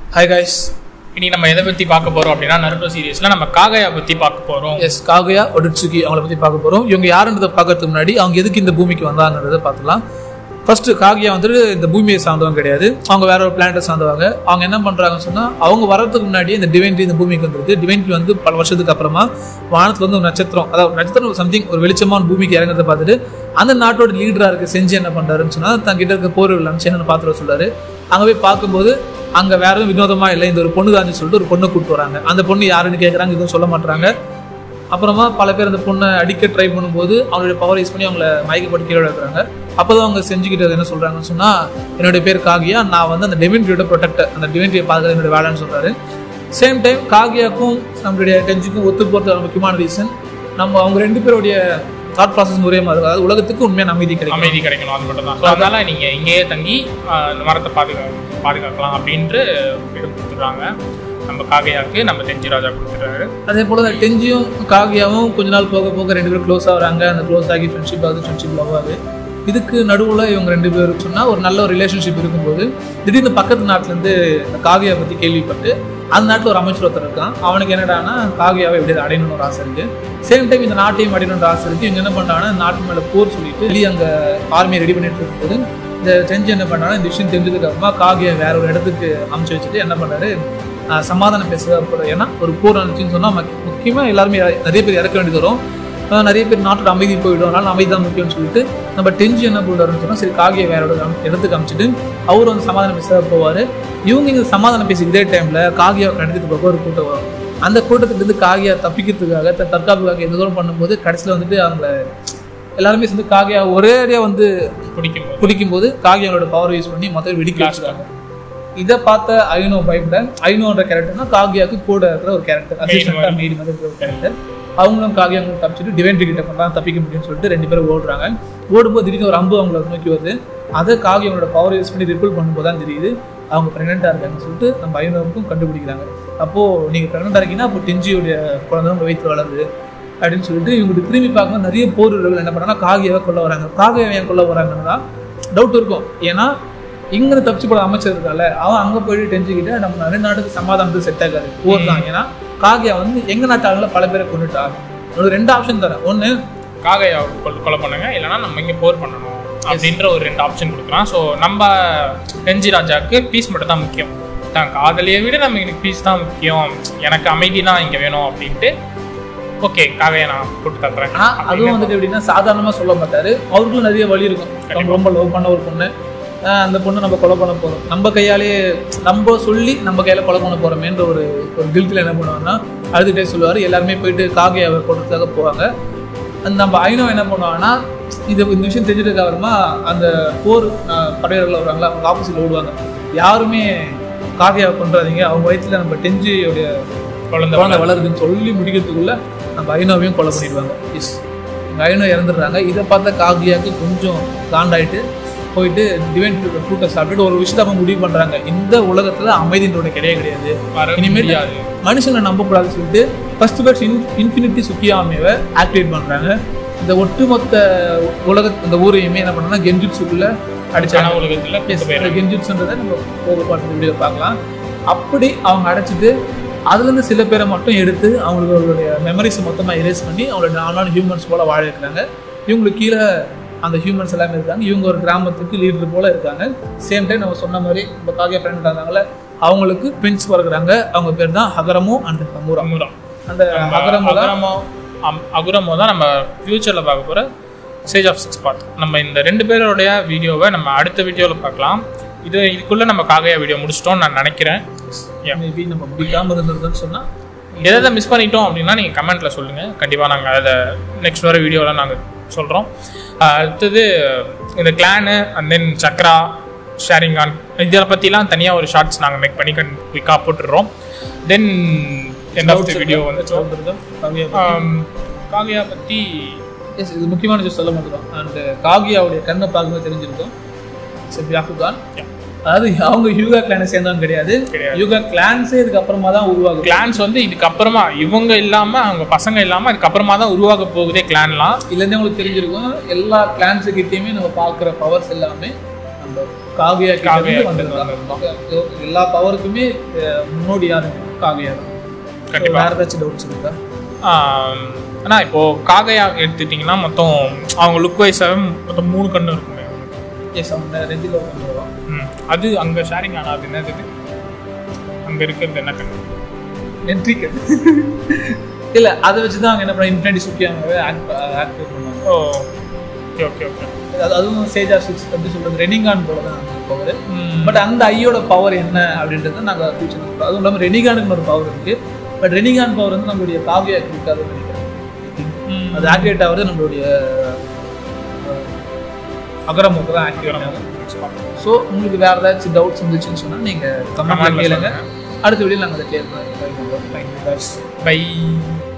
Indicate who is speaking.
Speaker 1: Hi guys
Speaker 2: இனி நம்ம எதை பத்தி பார்க்க போறோம் அப்படின்னா நருட்டோ சீரியஸ்ல நம்ம காகையா பத்தி பார்க்க போறோம்
Speaker 1: எஸ் காகுயா ஒடிட்சுகி அவங்கள பற்றி பார்க்க போகிறோம் இவங்க யாருன்றதை பார்க்கறதுக்கு முன்னாடி அவங்க எதுக்கு இந்த பூமிக்கு வந்தாங்கன்றதை பார்த்துலாம் ஃபர்ஸ்ட் காகியா வந்துட்டு இந்த பூமியை சார்ந்தவங்க கிடையாது அவங்க வேற ஒரு பிளானட்டை சார்ந்தவங்க அவங்க என்ன பண்றாங்கன்னு சொன்னா அவங்க வரதுக்கு முன்னாடியே இந்த டிவைன்ட்ரி இந்த பூமிக்கு வந்திருக்கு டிவைன்ட்ரி வந்து பல வருஷத்துக்கு அப்புறமா வானத்துல வந்து ஒரு நட்சத்திரம் அதாவது நட்சத்திரம் சம்திங் ஒரு வெளிச்சமான பூமிக்கு இறங்குறத பார்த்துட்டு அந்த நாட்டோட லீடரா இருக்க செஞ்சு என்ன பண்றாருன்னு சொன்னா தங்கிட்ட இருக்க போர் அனுப்பிச்சு என்ன பார்த்துட்டு வர சொல்றாரு அங்க போய் பார்க்கும்போது அங்க வேற எதுவும் வினோதமா இல்லை இந்த ஒரு பொண்ணு தான் சொல்லிட்டு ஒரு பொண்ணை கூப்பிட்டு வராங்க அந்த பொண்ணு யாருன்னு கேட்குறாங்க எதுவும் சொல்ல மாட்டாங்க அப்புறமா பல பேர் அந்த பொண்ணை அடிக்க ட்ரை பண்ணும்போது அவங்களுடைய பவர் யூஸ் பண்ணி அவங்கள மயக்கப்பட்டு கீழே வைக்கிறாங்க அப்போதான் அவங்க செஞ்சுக்கிட்டது என்ன சொல்றாங்கன்னு சொன்னா என்னுடைய பேர் காகியா நான் வந்து அந்த டிவின்ட்ரியோட ப்ரொடெக்டர் அந்த டிவின்ட்ரியை பார்க்கறது என்னுடைய வேலைன்னு சொல்றாரு சேம் டைம் காகியாக்கும் நம்மளுடைய டெஞ்சுக்கும் ஒத்து போகிறது முக்கியமான ரீசன் நம்ம அவங்க ரெண்டு பேருடைய தாட் ப்ராசஸ் ஒரே மாதிரி இருக்கும். அதாவது உலகத்துக்கு உண்மையான அமைதி கிடைக்கும்
Speaker 2: அமைதி கிடைக்கணும் அது மட்டும் தான் ஸோ அதனால நீங்க இங்கேயே தங்கி ஆஹ், இந்த மரத்தை பாதுகா பாதுகாக்கலாம் அப்படின்ட்டு freedom கொடுத்துட்றாங்க நம்ம காகையாக்கு நம்ம தெஞ்சி ராஜா கொடுத்துட்டாரு
Speaker 1: அதே போல இந்த டெஞ்சியும் காகியாவும் கொஞ்ச நாள் போக போக ரெண்டு பேரும் க்ளோஸ் ஆகுறாங்க அந்த க்ளோஸ் ஆகி ஃப்ரெண்ட்ஷிப் ஆகுது ஃப்ரெண்ட்ஷிப் லவ் ஆகுது இதுக்கு நடுவில் இவங்க ரெண்டு பேரும் சொன்னா ஒரு நல்ல ஒரு ரிலேஷன்ஷிப் இருக்கும்போது திடீர்னு பக்கத்து நாட்டிலேருந்து இந்த காகியா பற்றி கேள்விப்பட்டு அந்த நாட்டில் ஒரு அமைச்சர் ஒருத்தர் இருக்கான் அவனுக்கு என்னடான்னா காகியாவை எப்படி அடையணும்னு ஒரு ஆசை இருக்கு சேம் டைம் இந்த நாட்டையும் அடையணுன்ற ஆசை இருக்கு இவங்க என்ன பண்ணாங்கன்னா இந்த நாட்டு மேலே போர் சொல்லிட்டு வெளியே அங்கே ஆர்மியை ரெடி பண்ணிட்டு இருக்கும்போது இந்த டெஞ்சு என்ன பண்ணாங்கன்னா இந்த விஷயம் தெரிஞ்சதுக்கு அப்புறமா காகியா வேற ஒரு இடத்துக்கு அமுச்சு வச்சுட்டு என்ன பண்ணாரு ஆஹ் சமாதானம் பேசுறது அப்புறம் ஏன்னா ஒரு போர் நடந்துச்சுன்னு சொன்னால் முக்கியமாக எல்லாருமே இற- நிறைய பேர் இறக்க வேண்டியது வரும் ஆஹ் நிறைய பேர் நாட்டோட அமைதி போயிடும் அதனால அமைதி தான் முக்கியம்னு சொல்லிட்டு நம்ம டெஞ்சு என்ன பண்ணுறாருன்னு சொன்னால் சரி காகிய வேற ஒரு இடம்- இடத்துக்கு அமிச்சிட்டு அவர் வந்து சமாதானம் பேச போவார் இவங்க இங்கே சமாதானம் பேசி இதே டைமில் காகியா நடத்திட்டு போக ஒரு கூட்டம் வரும் அந்த கூட்டத்துலேருந்து காகியா தப்பிக்கிறதுக்காக தன் தற்காப்புக்காக எந்த தூரம் பண்ணும்போது கடைசியில் வந்துட்டு அவங்கள எல்லாருமே சேர்ந்து காகியா ஒரே அடியாக வந்து
Speaker 2: பிடிக்கும் போது
Speaker 1: குடிக்கும்போது காகியாவோட பவர் யூஸ் பண்ணி மொத்தம் வெடிக்க வச்சுட்டாங்க இதை பார்த்த ஐனோ பயப்பட ஐனோன்ற கேரக்டர்னா காகியாவுக்கு கூட இருக்கிற ஒரு கேரக்டர் அசிஸ்டண்டா மெய்டு மாதிரி இருக்கிற ஒரு கேரக்டர் அவங்களும் காகியாங்களும் தப்பிச்சுட்டு டிவைன்ட்ரி கிட்ட பண்ணலாம் தப்பிக்க முடியும்னு சொல்லிட்டு ரெண்டு பேரும் ஓடுறாங்க ஓடும்போது திடீர்னு ஒரு அம்பு அவங்கள நோக்கி வருது அதை காகியாவோட பவர் யூஸ் பண்ணி ரிப்பல் பண்ணும்போது தான் தெரியுது அவங்க ப்ரெக்னெண்ட்டாக இருக்காங்கன்னு சொல்லிட்டு நம்ம ஐநோருக்கும் கண்டுபிடிக்கிறாங்க அப்போது நீங்கள் ப்ரெக்னெண்ட்டாக இருக்கீங்கன்னா அப்போ டெஞ்சியோடைய குழந்தை உங்க வயிற்றுல வளருது அப்படின்னு சொல்லிட்டு இவங்களுக்கு திரும்பி பார்க்கும்போது நிறைய போர் வீரர்கள் என்ன பண்ணாங்கன்னா காகியாவை கொல்ல வராங்க காகியாவை ஏன் கொல்ல வராங்கன்னு தான் டவுட் இருக்கும் ஏன்னா இங்கே தப்பிச்சு போட அமைச்சர் இருக்கால அவன் அங்கே போயிட்டு டெஞ்சுக்கிட்டு நம்ம ரெண்டு நாட்டுக்கு சமாதானத்துக்கு செட் ஆகாது போர் தான் ஏன்னா காகியா வந்து எங்க நாட்டு ஆளுல பல பேரை கொண்டுட்டாங்க ஒரு ரெண்டு ஆப்ஷன் தரேன் ஒன்று
Speaker 2: காகையா கொலை கொலை பண்ணுங்க இல்லைன்னா நம்ம இங்கே போர் பண்ணணும் அப்படின்ற ஒரு ரெண்டு ஆப்ஷன் கொடுக்குறான் ஸோ நம்ம தெஞ்சி ராஜாக்கு பீஸ் மட்டும் தான் முக்கியம் தான் காதலியை விட நம்ம எனக்கு பீஸ் தான் முக்கியம் எனக்கு அமைதி தான் இங்கே வேணும் அப்படின்ட்டு ஓகே காகையை நான் போட்டு தந்துறேன்
Speaker 1: ஆனா அதுவும் வந்துட்டு எப்படின்னா சாதாரணமா சொல்ல மாட்டாரு அவருக்கும் நிறைய வழி இருக்கும் நம்ம ரொம்ப லவ் பண்ண ஒரு பொண்ணு ஆஹ் அந்த பொண்ணு நம்ம கொலை பண்ண போறோம் நம்ம கையாலே நம்ம சொல்லி நம்ம கையால கொலை பண்ண போறோமேன்ற ஒரு ஒரு கில்ட்டில் என்ன பண்ணுவாங்கன்னா அழுதுகிட்டே சொல்லுவார் எல்லாருமே போயிட்டு காகையாவை கொள்றதுக்காக போவாங்க அந்த நம்ம ஐநோ என்ன பண்ணுவாங்கன்னா இது இந்த விஷயம் தெரிஞ்சதுக்கு அப்புறமா அந்த போர் ஆஹ் படையர்கள் வராங்களா அவங்க ஆப்போசிட்ல ஓடுவாங்க யாருமே காகையாவை கொண்டுறாதீங்க அவங்க வயிற்றுல நம்ம டெஞ்சியோடைய
Speaker 2: குழந்தை
Speaker 1: குழந்தை வளருதுன்னு சொல்லி முடிக்கிறதுக்குள்ள நம்ம ஐநோவையும் கொலை பண்ணிடுவாங்க எஸ் எங்கள் ஐநோ இறந்துடுறாங்க இதை பார்த்த காகியாவுக்கு கொஞ்சம் காண்டாயிட்டு போயிட்டு டிவைன் ஃப்ரூட்டை சாப்பிட்டுட்டு ஒரு விஷயத்தை அவங்க முடிவு பண்ணுறாங்க இந்த உலகத்தில் அமைதின்றோட கிடையவே கிடையாது
Speaker 2: வர
Speaker 1: இனிமேல்
Speaker 2: முடியாது
Speaker 1: மனுஷனை நம்பக்கூடாதுன்னு சொல்லிட்டு ஃபர்ஸ்ட் பர்ஸ்ட் இன் இன்ஃபினிட்டி சுக்கியாமையை ஆக்டிவேட் பண்ணுறாங்க இந்த ஒட்டுமொத்த உலக இந்த ஊரையுமே என்ன பண்ணாங்கன்னா கெஞ்சுட்ஸுக்குள்ளே அடிச்சாங்க
Speaker 2: கனவு உலகத்தில் கூட்டு போயிடும்
Speaker 1: கெஞ்சுட்ஸ்ன்றதை நம்ம போக பாட்டு வீடியோ பார்க்கலாம் அப்படி அவங்க அடைச்சிட்டு அதுலேருந்து சில பேரை மட்டும் எடுத்து அவங்களுக்கு அவங்களுடைய மெமரிஸை மொத்தமாக எரேஸ் பண்ணி அவங்களோட நார்மலான ஹியூமன்ஸ் போல வாழ வைக்கிறாங்க இவங்களுக்கு கீழே அந்த ஹியூமன்ஸ் எல்லாமே இருக்காங்க இவங்க ஒரு கிராமத்துக்கு லீடர் போல இருக்காங்க சேம் டைம் நம்ம சொன்ன மாதிரி இப்போ காகிய ஃப்ரெண்ட் இருந்தாங்கல்ல அவங்களுக்கு பிரின்ஸ் பிறகுறாங்க அவங்க பேர் தான் ஹகரமோ அண்ட் ஹமூரா
Speaker 2: அமுரம்
Speaker 1: அந்த ஹகரமோ தான்
Speaker 2: அகுரமோ அம்- அகுரமோ தான் நம்ம ஃபியூச்சரில் பார்க்க போகிற சேஜ் ஆஃப் சிக்ஸ் பார்ட் நம்ம இந்த ரெண்டு பேரோடைய வீடியோவை நம்ம அடுத்த வீடியோவில் பார்க்கலாம் இது இதுக்குள்ளே நம்ம காகையா வீடியோ முடிச்சிட்டோம்னு நான் நினைக்கிறேன் Yeah.
Speaker 1: மேபி நம்ம முடிக்காமல் இருந்திருந்தோம்னு சொன்னால்
Speaker 2: எதை மிஸ் பண்ணிட்டோம் அப்படின்னா நீங்கள் கமெண்ட்டில் சொல்லுங்கள் கண்டிப்பாக நாங்கள் அதை நெக்ஸ்ட் வர வீடியோவில் நாங்கள் சொல்கிறோம் அடுத்தது இந்த கிளானு and then chakra sharing on இதை பற்றிலாம் தனியாக ஒரு ஷார்ட்ஸ் நாங்கள் மேக் பண்ணி கண் குயிக்காக போட்டுடுறோம் then end of the video வந்து
Speaker 1: காகியா
Speaker 2: காகையா பற்றி
Speaker 1: எஸ் இது முக்கியமான விஷயம் சொல்ல மாட்டோம் அண்ட் காகியாவுடைய கண்ணை பார்க்கும்போது தெரிஞ்சிருக்கும் சரி யாக்குகான் அதாவது அவங்க யூகா கிளானை சேர்ந்தவங்க கிடையாது
Speaker 2: கிடையாது.
Speaker 1: யூகா கிளான்ஸே இதுக்கு அப்புறமா தான் உருவாகுது
Speaker 2: கிளான்ஸ் வந்து இதுக்கப்புறமா இவங்க இல்லாமல் அவங்க பசங்க இல்லாமல் இதுக்கப்புறமா தான் உருவாக போகுதே கிளான்லாம்
Speaker 1: இதுலேருந்தே உங்களுக்கு தெரிஞ்சிருக்கும் எல்லா கிளான்ஸுக்கிட்டேயுமே நம்ம பார்க்குற பவர்ஸ் எல்லாமே அந்த காவியா கிட்ட
Speaker 2: காவியா
Speaker 1: இருந்து
Speaker 2: கிட்ட
Speaker 1: வந்ததுதான் எல்லா பவருக்குமே அஹ், முன்னோடி யாரு காவியா தான்
Speaker 2: கண்டிப்பா.
Speaker 1: வேற ஏதாச்சும் டவுட்ஸ் இருக்கா
Speaker 2: ஆஹ் ஆனா இப்போ காகையா எடுத்துட்டிங்கன்னா மொத்தம் அவங்க லுக் வைஸாகவே மொத்தம் மூணு கண்ணு இருக்குமே
Speaker 1: எஸ் அவங்க ரெண்டில் கொண்டு வரும்
Speaker 2: ம். அது அங்க ஷேரிங் ஆனா அது என்னது இது? அங்க இருக்கிறது என்ன கண்ணு
Speaker 1: நென்ட்ரிக்கு இல்ல அதை வச்சு தான் அவங்க என்ன பண்ண இன்ஃபினிட்டி சுக்கியாங்கவே ஆக்ட் ஆக்ட் பண்ணுவாங்க
Speaker 2: ஓ ஓகே ஓகே ஓகே
Speaker 1: அது- அதுவும் சேஜா சிக்ஸ் எப்படி சொல்றது ரெனிகான் போல தான் அந்த பவர் பட் அந்த ஐயோட பவர் என்ன அப்படின்றத நாங்கள் ஃபியூச்சர் சொல்கிறோம் அதுவும் இல்லாமல் ரெனிகானுக்கு ஒரு பவர் இருக்கு பட் ரெனிகான் பவர் வந்து நம்மளுடைய காவியா இருக்காதுன்னு நினைக்கிறேன் அது ஆக்டிவேட் ஆகுறது நம்மளுடைய அகரமுக்கு தான் ஆக்டிவேட் ஆகும் ஸோ உங்களுக்கு வேற ஏதாச்சும் டவுட்ஸ் இருந்துச்சுன்னு சொன்னால் நீங்கள் கமெண்ட்ல
Speaker 2: Comment ல
Speaker 1: கேளுங்க அடுத்த வீடியோ நாங்கள் அதை கிளியர் பண்ணி
Speaker 2: பை